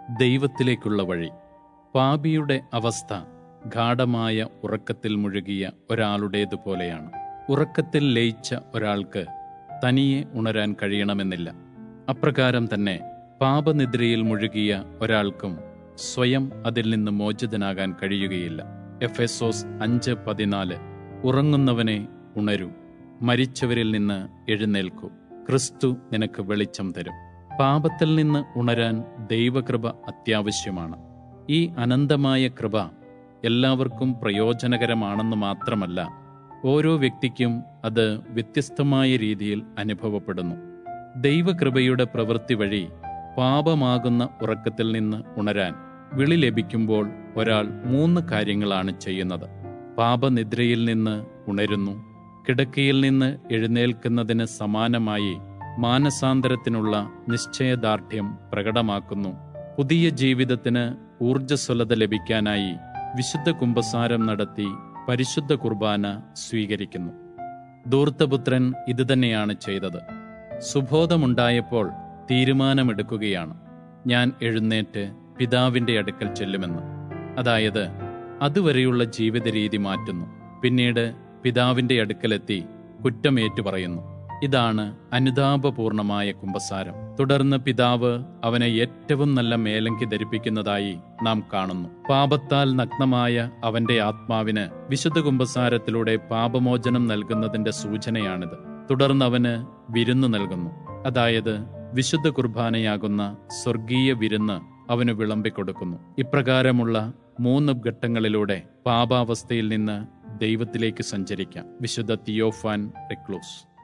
ദൈവത്തിലേക്കുള്ള വഴി പാപിയുടെ അവസ്ഥ ഗാഠമായ ഉറക്കത്തിൽ മുഴുകിയ ഒരാളുടേതുപോലെയാണ് ഉറക്കത്തിൽ ലയിച്ച ഒരാൾക്ക് തനിയെ ഉണരാൻ കഴിയണമെന്നില്ല അപ്രകാരം തന്നെ പാപനിദ്രയിൽ മുഴുകിയ ഒരാൾക്കും സ്വയം അതിൽ നിന്ന് മോചിതനാകാൻ കഴിയുകയില്ല എഫ് എസോസ് അഞ്ച് പതിനാല് ഉറങ്ങുന്നവനെ ഉണരൂ മരിച്ചവരിൽ നിന്ന് എഴുന്നേൽക്കൂ ക്രിസ്തു നിനക്ക് വെളിച്ചം തരും പാപത്തിൽ നിന്ന് ഉണരാൻ ദൈവകൃപ അത്യാവശ്യമാണ് ഈ അനന്തമായ കൃപ എല്ലാവർക്കും പ്രയോജനകരമാണെന്ന് മാത്രമല്ല ഓരോ വ്യക്തിക്കും അത് വ്യത്യസ്തമായ രീതിയിൽ അനുഭവപ്പെടുന്നു ദൈവകൃപയുടെ പ്രവൃത്തി വഴി പാപമാകുന്ന ഉറക്കത്തിൽ നിന്ന് ഉണരാൻ വിളി ലഭിക്കുമ്പോൾ ഒരാൾ മൂന്ന് കാര്യങ്ങളാണ് ചെയ്യുന്നത് പാപനിദ്രയിൽ നിന്ന് ഉണരുന്നു കിടക്കയിൽ നിന്ന് എഴുന്നേൽക്കുന്നതിന് സമാനമായി മാനസാന്തരത്തിനുള്ള നിശ്ചയദാർഢ്യം പ്രകടമാക്കുന്നു പുതിയ ജീവിതത്തിന് ഊർജ്ജസ്വലത ലഭിക്കാനായി വിശുദ്ധ കുംഭസാരം നടത്തി പരിശുദ്ധ കുർബാന സ്വീകരിക്കുന്നു ധൂർത്തപുത്രൻ ഇതുതന്നെയാണ് ചെയ്തത് സുബോധമുണ്ടായപ്പോൾ തീരുമാനമെടുക്കുകയാണ് ഞാൻ എഴുന്നേറ്റ് പിതാവിന്റെ അടുക്കൽ ചെല്ലുമെന്ന് അതായത് അതുവരെയുള്ള ജീവിത രീതി മാറ്റുന്നു പിന്നീട് പിതാവിന്റെ അടുക്കലെത്തി കുറ്റമേറ്റു പറയുന്നു ഇതാണ് അനുതാപപൂർണമായ കുംഭസാരം തുടർന്ന് പിതാവ് അവനെ ഏറ്റവും നല്ല മേലങ്കി ധരിപ്പിക്കുന്നതായി നാം കാണുന്നു പാപത്താൽ നഗ്നമായ അവന്റെ ആത്മാവിന് വിശുദ്ധ കുംഭസാരത്തിലൂടെ പാപമോചനം നൽകുന്നതിന്റെ സൂചനയാണിത് തുടർന്ന് അവന് വിരുന്ന് നൽകുന്നു അതായത് വിശുദ്ധ കുർബാനയാകുന്ന സ്വർഗീയ വിരുന്ന് അവന് വിളമ്പിക്കൊടുക്കുന്നു ഇപ്രകാരമുള്ള മൂന്ന് ഘട്ടങ്ങളിലൂടെ പാപാവസ്ഥയിൽ നിന്ന് ദൈവത്തിലേക്ക് സഞ്ചരിക്കാം വിശുദ്ധ തിയോഫാൻ റിക്ലൂസ്